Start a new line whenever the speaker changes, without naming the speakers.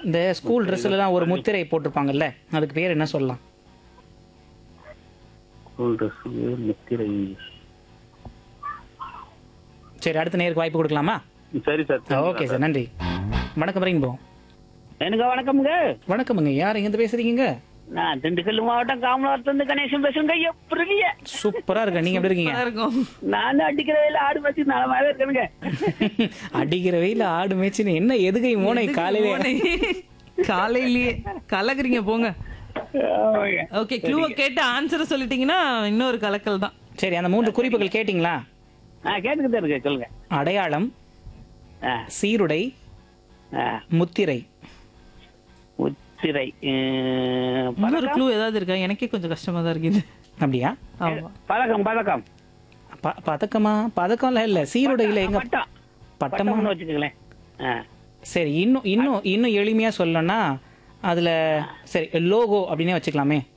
இந்த ஸ்கூல் ட்ரெஸ்லலாம் ஒரு முத்திரை போட்டிருப்பாங்கல்ல அதுக்கு பேர் என்ன சொல்லலாம்
ஸ்கூல் ட்ரெஸ் முத்திரை
சரி அடுத்த நேருக்கு வாய்ப்பு கொடுக்கலாமா
சரி சார்
ஓகே சார் நன்றி வணக்கம் ரெயின்போ
எனக்கு வணக்கம்ங்க
வணக்கமுங்க யார் எங்கேருந்து பேசுறீங்க
நான் திண்டுக்கல் மாவட்டம் காமலாத்திலிருந்து கணேசன் பேசுறேங்க எப்படி
சூப்பரா இருக்கு நீங்க எப்படி இருக்கீங்க
நல்லா இருக்கும்
நான் அடிக்கிற வேலை ஆடு வச்சு நலமாவே இருக்கணுங்க
அடிக்கிற வெயில ஆடு மேய்ச்சின்னு என்ன எதுகை மோனை காலையில
போனே. காலையிலேயே கலக்குறீங்க போங்க
ஆமாங்க.
ஓகே க்ளூவை கேட்டு ஆன்சரை சொல்லிட்டீங்கன்னா இன்னொரு கலக்கல் தான்
சரி அந்த மூன்று குறிப்புகள் கேட்டிங்களா
ஆ கேட்டுக்கிட்டு இருக்கு சொல்லுங்க
அடையாளம்
ஆ,
சீருடை
ஆ,
முத்திரை
முத்திரை உம்,
இன்னொரு க்ளூ ஏதாவது இருக்கா எனக்கே கொஞ்சம் கஷ்டமா தான் இருக்குது
அப்படியா
ஆமா
பதக்கம் பதக்கம்
ப- பதக்கமா பதக்கம்லாம் இல்ல சீருடையில எங்க
பட்டம்
பட்டமா
பட்டம்னு வச்சுக்கங்களேன் ஆ,
சரி இன்னும் இன்னும் இன்னும் எளிமையா சொல்லணும்னா அதுல சரி லோகோ அப்படின்னே வச்சுக்கலாமே